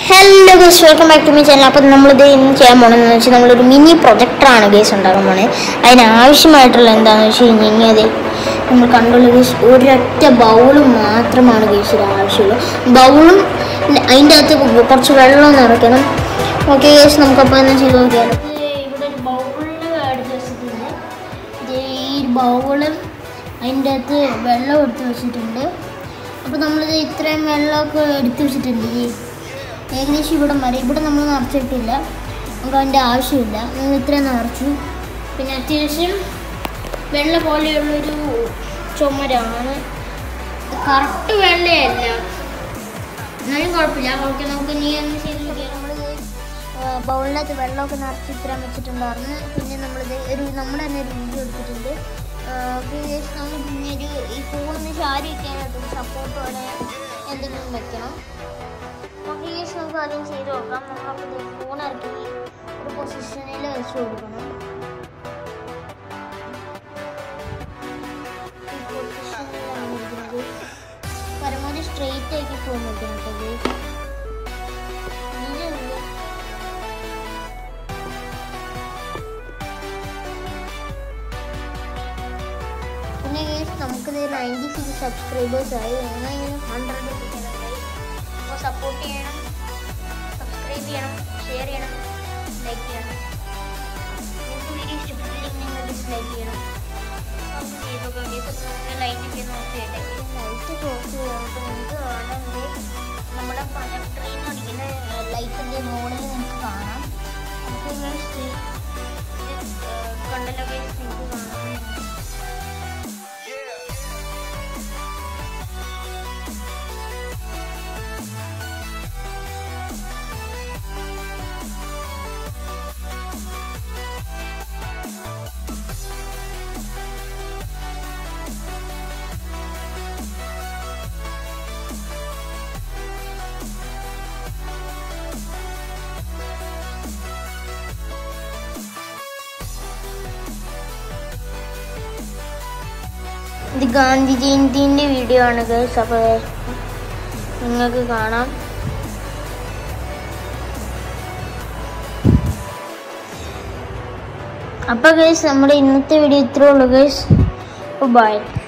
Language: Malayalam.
hello guys welcome back to my channel അപ്പം നമ്മളിത് ഇന്ന് ചെയ്യാൻ പോകണമെന്ന് വെച്ചാൽ നമ്മളൊരു മിനി പ്രൊജക്ടറാണ് ഗേസ് ഉണ്ടാക്കാൻ പോണേ അതിനാവശ്യമായിട്ടുള്ള എന്താണെന്ന് വെച്ച് കഴിഞ്ഞാൽ അതെ നമ്മൾ കണ്ടുള്ള ഗേസ് ഒരൊറ്റ ബൗള് മാത്രമാണ് ഗേസിന് ആവശ്യമുള്ളൂ ബൗളും അതിൻ്റെ അകത്ത് കുറച്ച് വെള്ളം നിറയ്ക്കണം ഓക്കെ ഗേസ് നമുക്കപ്പോൾ എന്താ ചെയ്ത് നോക്കിയാലോ ഇവിടെ ഒരു ബൗളിൽ എടുത്ത് വെച്ചിട്ടുണ്ട് ഇത് ഈ ബൗള് അതിൻ്റെ അകത്ത് വെള്ളം എടുത്ത് വെച്ചിട്ടുണ്ട് അപ്പോൾ നമ്മളിത് ഇത്രയും വെള്ളമൊക്കെ എടുത്ത് വെച്ചിട്ടുണ്ട് ഈ ഏകദേശം ഇവിടെ വരെ ഇവിടെ നമ്മൾ നിറച്ചിട്ടില്ല നമുക്ക് അതിൻ്റെ ആവശ്യമില്ല നമ്മൾ ഇത്രയും നിറച്ചു പിന്നെ അത്യാവശ്യം വെള്ള പോലെയുള്ളൊരു ചുമരാണ് കറക്റ്റ് വെള്ളയല്ല എന്നാലും കുഴപ്പമില്ല ഓക്കെ നമുക്ക് നീ ഒന്ന് ചെയ്ത് നോക്കിയാൽ നമ്മൾ ബൗളിനകത്ത് വെള്ളമൊക്കെ നിറച്ച് ഇത്രയും വെച്ചിട്ടുണ്ടായിരുന്നു പിന്നെ നമ്മളിത് ഒരു നമ്മൾ തന്നെ ഒരു വീഡിയോ എടുത്തിട്ടുണ്ട് പിന്നെ നമ്മൾ പിന്നെ ഒരു ഈ ഫോണിന് ചാരി വയ്ക്കാനായിട്ട് സപ്പോർട്ട് പോലെ എന്തെങ്കിലും വെക്കണം നമുക്ക് ഈ നമുക്ക് ആദ്യം ചെയ്ത് നോക്കാം നമ്മളപ്പോൾ ഫോൺ ഇറക്കി ഒരു പൊസിഷനിൽ വെച്ച് കൊടുക്കണം ഈ പൊസിഷനിലാണ് ഇരിക്കുന്നത് പരമാവധി സ്ട്രെയിറ്റ് ആക്കി ഫോൺ വെക്കണം കേട്ടോ ഇതുണ്ട് പിന്നെ ഗൈസ് നമുക്കിത് നയൻറ്റി സിക്സ് സബ്സ്ക്രൈബേഴ്സ് ആയി എങ്ങനെയെങ്കിലും ഹൺഡ്രഡ് എത്തിക്കാനുണ്ടായി അപ്പോൾ സപ്പോർട്ട് ചെയ്യണം സബ്സ്ക്രൈബ് ചെയ്യണം ഷെയർ ചെയ്യണം ലൈക്ക് ചെയ്യണം നിങ്ങൾക്ക് വീഡിയോ ഇഷ്ടപ്പെട്ടില്ലെങ്കിൽ നിങ്ങൾ ഡിസ്ലൈക്ക് ചെയ്യണം നമുക്ക് ചെയ്ത് നോക്കാം ഗൈസ് അപ്പോൾ ലൈറ്റ് ഒക്കെ നോക്കിയിട്ട് ലൈറ്റ് ക്ലോസ് ചെയ്തിട്ട് നിങ്ങൾക്ക് കാണാമെങ്കിൽ നമ്മുടെ പ്രൊജക്ടറിൽ നിന്ന് അടിക്കുന്ന ലൈറ്റിൻ്റെ മോളിൽ നിങ്ങൾക്ക് കാണാം നമുക്ക് ഗൈസ് കണ്ടല്ലോ ഗൈസ് നിങ്ങൾക്ക് കാണാം ഇത് ഗാന്ധി ജയന്തിൻ്റെ വീഡിയോ ആണ് ഗൈസ് അപ്പോൾ നിങ്ങൾക്ക് കാണാം അപ്പോൾ ഗൈസ് നമ്മുടെ ഇന്നത്തെ വീഡിയോ ഇത്രേ ഉള്ളൂ ഗൈസ് ബൈ